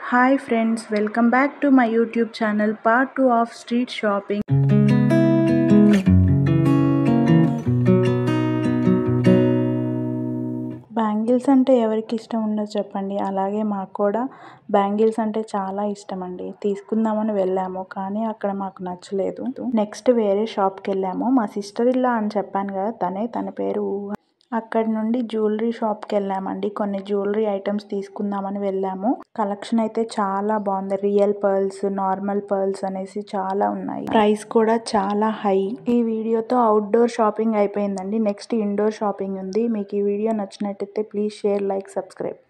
hi friends welcome back to my YouTube channel part two of street shopping bangles అంటే ఎవరికి ఇష్టం ఉండదు చెప్పండి అలాగే మాకు కూడా బ్యాంగిల్స్ అంటే చాలా ఇష్టం అండి తీసుకుందామని వెళ్ళాము కానీ అక్కడ మాకు నచ్చలేదు నెక్స్ట్ వేరే షాప్కి వెళ్ళాము మా సిస్టర్ ఇల్లా అని చెప్పాను కదా తనే తన పేరు ఊహ అక్కడ నుండి జ్యువెలరీ షాప్కి వెళ్ళామండి కొన్ని జ్యువెలరీ ఐటమ్స్ తీసుకుందామని వెళ్ళాము కలెక్షన్ అయితే చాలా బాగుంది రియల్ పర్ల్స్ నార్మల్ పర్ల్స్ అనేసి చాలా ఉన్నాయి ప్రైస్ కూడా చాలా హై ఈ వీడియోతో అవుట్డోర్ షాపింగ్ అయిపోయిందండి నెక్స్ట్ ఇండోర్ షాపింగ్ ఉంది మీకు ఈ వీడియో నచ్చినట్టయితే ప్లీజ్ షేర్ లైక్ సబ్స్క్రైబ్